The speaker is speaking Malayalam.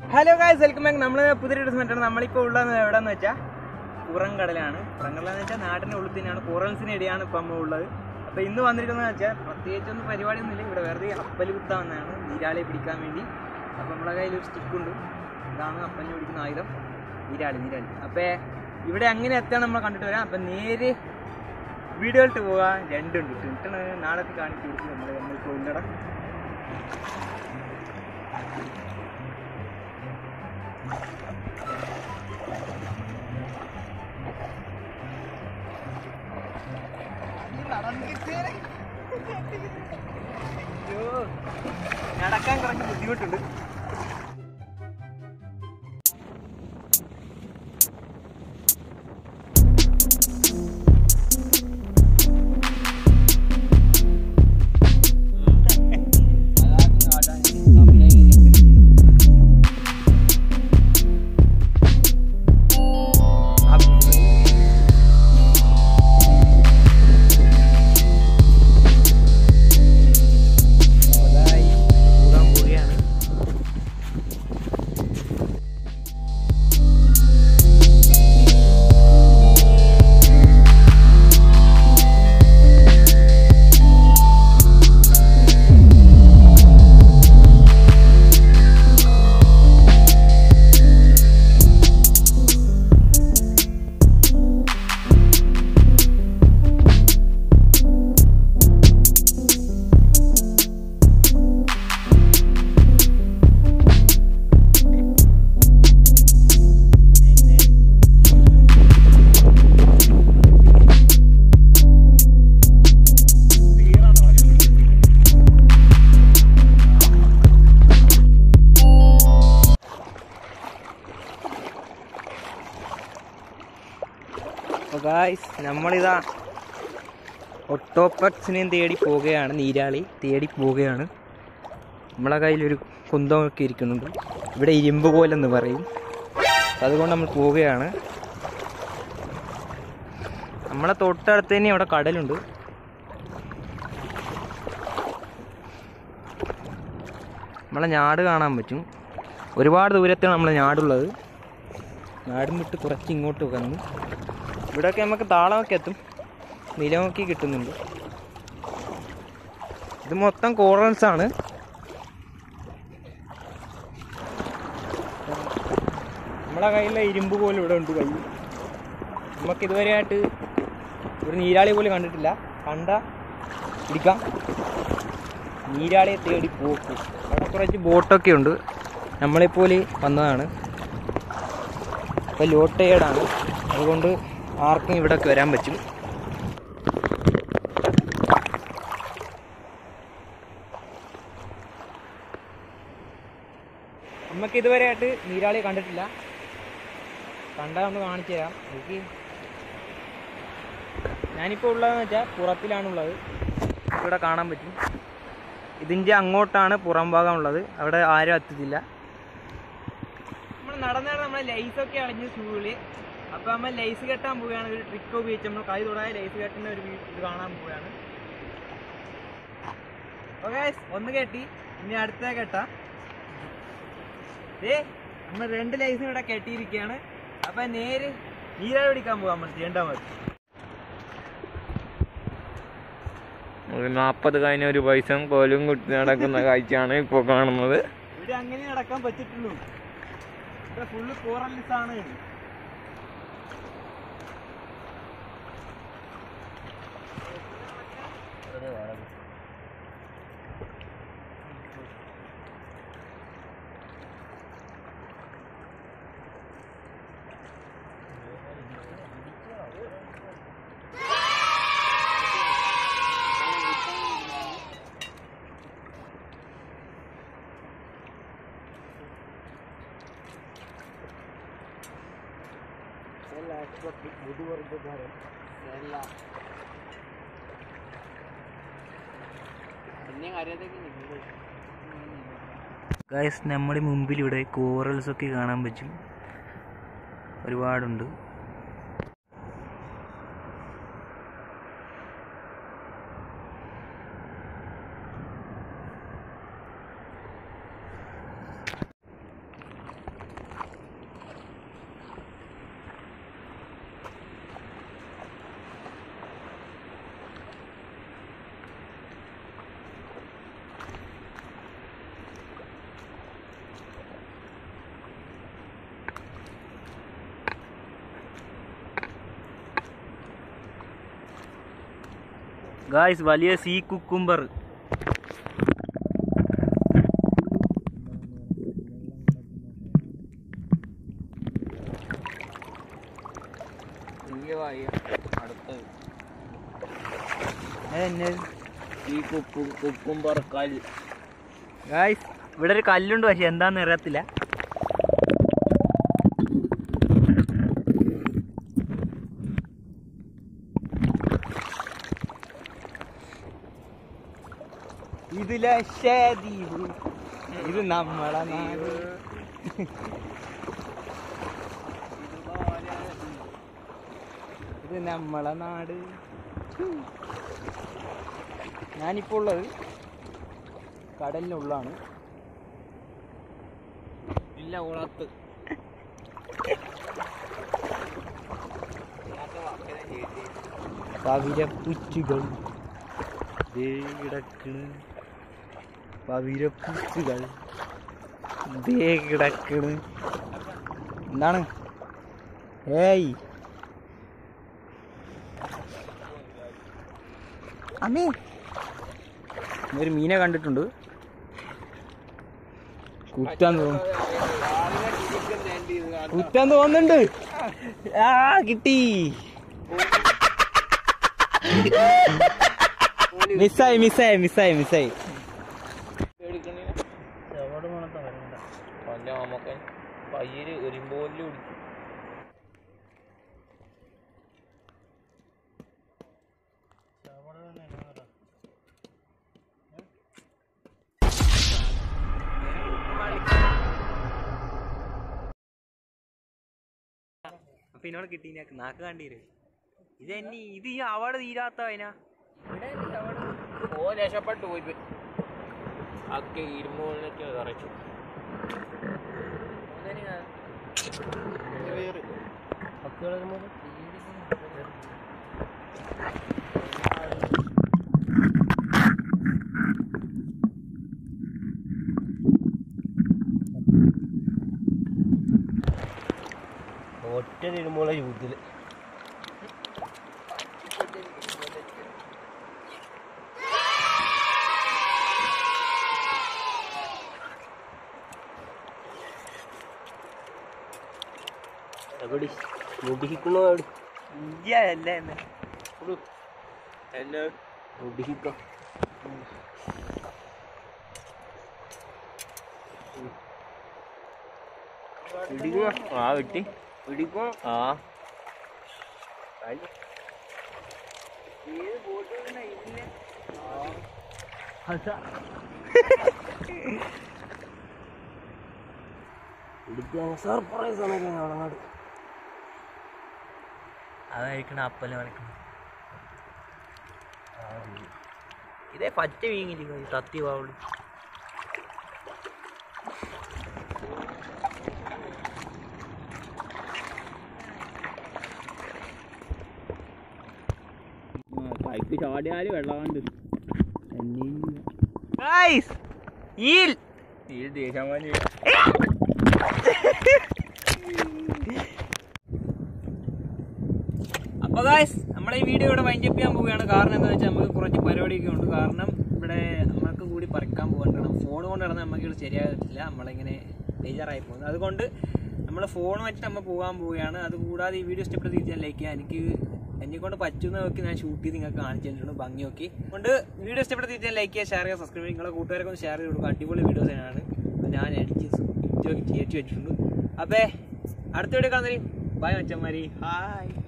ഹലോ ഗായ്സ് വെൽക്കം ബാക്ക് നമ്മൾ പുതിയ ഡ്രസ് നമ്മളിപ്പോൾ ഉള്ളത് എവിടെന്ന് വെച്ചാൽ പുറംകടലാണ് പുറംകടലെന്ന് വെച്ചാൽ നാടിൻ്റെ ഉള്ളിൽ തന്നെയാണ് കോറൽസിന് ഇടയാണ് ഇപ്പം നമ്മൾ ഉള്ളത് അപ്പോൾ ഇന്ന് വന്നിരിക്കുന്നത് വെച്ചാൽ പ്രത്യേകിച്ചൊന്നും പരിപാടിയൊന്നുമില്ല ഇവിടെ വെറുതെ അപ്പൽ കുത്താവുന്നതാണ് നീരാളിയെ പിടിക്കാൻ വേണ്ടി അപ്പോൾ നമ്മളെ കയ്യിൽ ഒരു സ്റ്റിക്ക് ഉണ്ട് ഇതാണ് അപ്പലിന് പിടിക്കുന്ന ആയുധം നീരാളി നീരാളി അപ്പോൾ ഇവിടെ അങ്ങനെ എത്തണം നമ്മൾ കണ്ടിട്ട് വരാം അപ്പം നേരെ വീടുകളിട്ട് പോകാൻ രണ്ടുണ്ട് കിട്ടണ നാളെ കാണിച്ചു കൊടുക്കും നമ്മൾ നമ്മളിപ്പോൾ ഇല്ലട അയ്യോ, നടക്കാൻ കുറച്ച് ബുദ്ധിമുട്ടുണ്ട് അതായി പോകാൻ പോവുകയാണ് അപ്പോൾ ഗായ്സ് നമ്മളിതാ ഒട്ടോപ്പക്സിനെയും തേടി പോവുകയാണ് നീരാളി തേടി പോവുകയാണ് നമ്മളെ കയ്യിലൊരു കുന്തമൊക്കെ ഇരിക്കുന്നുണ്ട് ഇവിടെ ഇരുമ്പ് കോലെന്ന് പറയും അപ്പോൾ അതുകൊണ്ട് നമ്മൾ പോവുകയാണ് നമ്മളെ തൊട്ടടുത്ത് തന്നെ അവിടെ കടലുണ്ട് നമ്മളെ ഞാട് കാണാൻ പറ്റും ഒരുപാട് ദൂരത്താണ് നമ്മളെ ഞാടുള്ളത് നാടും വിട്ട് കുറച്ച് ഇങ്ങോട്ട് വന്നു ഇവിടെയൊക്കെ നമുക്ക് താളമൊക്കെ എത്തും നിലമൊക്കെ കിട്ടുന്നുണ്ട് ഇത് മൊത്തം കോറൽസ് ആണ് നമ്മളെ കയ്യിലെ ഇരുമ്പ് പോലും ഇവിടെ ഉണ്ട് കൈ നമുക്ക് ഇതുവരെയായിട്ട് ഒരു നീരാളി പോലും കണ്ടിട്ടില്ല കണ്ട പിടിക്കാം നീരാളിയെ തേടി പോക്ക് അവിടെ കുറച്ച് ബോട്ടൊക്കെ ഉണ്ട് നമ്മളെപ്പോലെ വന്നതാണ് ഇപ്പോൾ ലോ ടയേർഡാണ് അതുകൊണ്ട് ആർക്കും ഇവിടെയൊക്കെ വരാൻ പറ്റും നമുക്ക് ഇതുവരെയായിട്ട് നീരാളിയെ കണ്ടിട്ടില്ല കണ്ടാൽ ഒന്ന് കാണിച്ചു തരാം എനിക്ക് ഞാനിപ്പോൾ ഉള്ളതെന്ന് വെച്ചാൽ പുറത്തിലാണുള്ളത് ഇവിടെ കാണാൻ പറ്റും ഇതിൻ്റെ അങ്ങോട്ടാണ് പുറം ഭാഗം ഉള്ളത് അവിടെ ആരും എത്തിച്ചില്ല നമ്മൾ നടന്നാണ് നമ്മളെ ലൈസൊക്കെ അളിഞ്ഞ് ഷൂവില് അപ്പൊ നമ്മൾ ലൈസ് കെട്ടാൻ പോവുകയാണ് ഒരു ട്രിക്ക് ഉപയോഗിച്ച് നമ്മൾ കൈ തൊടാതെ ലൈസ് കെട്ടുന്ന ഒരു വീ- ഇത് കാണാൻ പോവുകയാണ് ഓക്കെ ഒന്ന് കെട്ടി ഇനി അടുത്ത കെട്ടാം ഏ നമ്മൾ രണ്ട് ലൈസും ഇവിടെ കെട്ടിയിരിക്കുകയാണ് അപ്പൊ നേര് നീരാളി പിടിക്കാൻ പോകാൻ നമ്മൾ ചെയ്യേണ്ടാ മതി ഒരു നാൽപ്പത് കഴിഞ്ഞ ഒരു പൈസ കോലും കുത്തി നടക്കുന്ന കാഴ്ചയാണ് ഇപ്പോൾ കാണുന്നത് ഇവിടെ അങ്ങനെ നടക്കാൻ പറ്റിട്ടുള്ളൂ ഇവിടെ ഫുള്ള് കോറൽസ് ആണ് ഗൈസ് നമ്മുടെ മുമ്പിൽ ഇവിടെ കോറൽസ് ഒക്കെ കാണാൻ പറ്റും ഒരുപാടുണ്ട് ഗായ്സ് വലിയ സീ കുക്കുംബർ അടുത്തത് അതെന്നെ ഈ കുക്കും കുക്കുംബർ കല്ല് ഗായ്സ് ഇവിടെ ഒരു കല്ലുണ്ട് പക്ഷെ എന്താന്ന് അറിയത്തില്ല ഇത് ലക്ഷദ്വീപ് ഇത് നമ്മളെ നാട് ഇത് നമ്മളെ നാട് ഞാനിപ്പോൾ ഉള്ളത് കടലിനുള്ളാണ് ഇല്ല കുളത്ത് പവിരപ്പുറ്റുകൾ ദേ കിടക്കണ് പവിരപ്പുറ്റുകൾ ദേ കിടക്കണ് എന്താണ് ഏയ് അമ്മേ ഒരു മീനെ കണ്ടിട്ടുണ്ട് കുറ്റാൻ തോന്നുന്നു കുറ്റാൻ തോന്നുന്നുണ്ട് ആ കിട്ടി മിസ്സായി മിസ്സായി മിസ്സായി മിസ്സായി പല്ല നമുക്ക് പയ്യര് എരിമ്പോലിൽ പിടിക്കും അപ്പൊ ഇന്നോട് കിട്ടി നാക്ക് കണ്ടീര് ഇത് എന്നെ ഇത് ഈ അവാർഡ് തീരാത്ത അതിനാ ഓ രക്ഷപ്പെട്ടു പോയി ഒക്കെ ഇരുമ്പോലിനൊക്കെ ഇറച്ചു ഒറ്റ തിരുമ്പോള യൂത്തില് എവിടെ മുടിഹിക്കണോ എവിടെ അല്ല എന്നെ എന്നെ മുടിഹിക്ക പിടിക്കുക ആ കിട്ടി പിടിക്കും ആ പിടിക്കാൻ സർപ്രൈസ് ആണ് അങ്ങോട്ട് അതായിരിക്കണം അപ്പല വരക്കണം ഇതേ പറ്റ വീങ്ങില്ല തത്തി പാവുള്ളൂ കൈക്ക് ചാടിയാല് വെള്ളമുണ്ട് ഗൈസ് ഈൽ ഈ ദേശം വലിയ അപ്പൊ ഗായ്സ് നമ്മളെ ഈ വീഡിയോ ഇവിടെ വൈൻഡ് അപ്പ് ചെയ്യാൻ പോവുകയാണ് കാരണം എന്താ വെച്ചാൽ നമുക്ക് കുറച്ച് പരിപാടിയൊക്കെ ഉണ്ട് കാരണം ഇവിടെ നമ്മൾക്ക് കൂടി പറിക്കാൻ പോകണം ഫോൺ കൊണ്ട് നടന്നാൽ നമുക്ക് ഇവിടെ ശരിയാകത്തില്ല നമ്മളിങ്ങനെ ഡേഞ്ചറായി പോകുന്നത് അതുകൊണ്ട് നമ്മൾ ഫോൺ വെച്ചിട്ട് നമ്മൾ പോകാൻ പോവുകയാണ് അതുകൂടാതെ ഈ വീഡിയോ ഇഷ്ടപ്പെട്ട് തീർച്ചയായും ലൈക്ക് ചെയ്യാം എനിക്ക് എന്നെ കൊണ്ട് പറ്റുന്ന നോക്കി ഞാൻ ഷൂട്ട് ചെയ്ത് നിങ്ങൾക്ക് കാണിച്ചു തന്നിട്ടുണ്ട് ഭംഗി നോക്കി അതുകൊണ്ട് വീഡിയോ ഇഷ്ടപ്പെട്ട് തീർച്ചയായും ലൈക്ക് ചെയ്യുക ഷെയർ ചെയ്യുക സബ്സ്ക്രൈബ് ചെയ്യുക നിങ്ങളെ കൂട്ടുകാരൊക്കെ ഒന്ന് ഷെയർ ചെയ്ത് കൊടുക്കുക അടിപൊളി വീഡിയോസ് തന്നെയാണ് അപ്പോൾ ഞാൻ അടിച്ച് കയറ്റി വെച്ചിട്ടുണ്ട് അപ്പോൾ അടുത്ത വീഡിയോ കാണുന്നവരെയും ബൈ മച്ചന്മാരി ഹായ്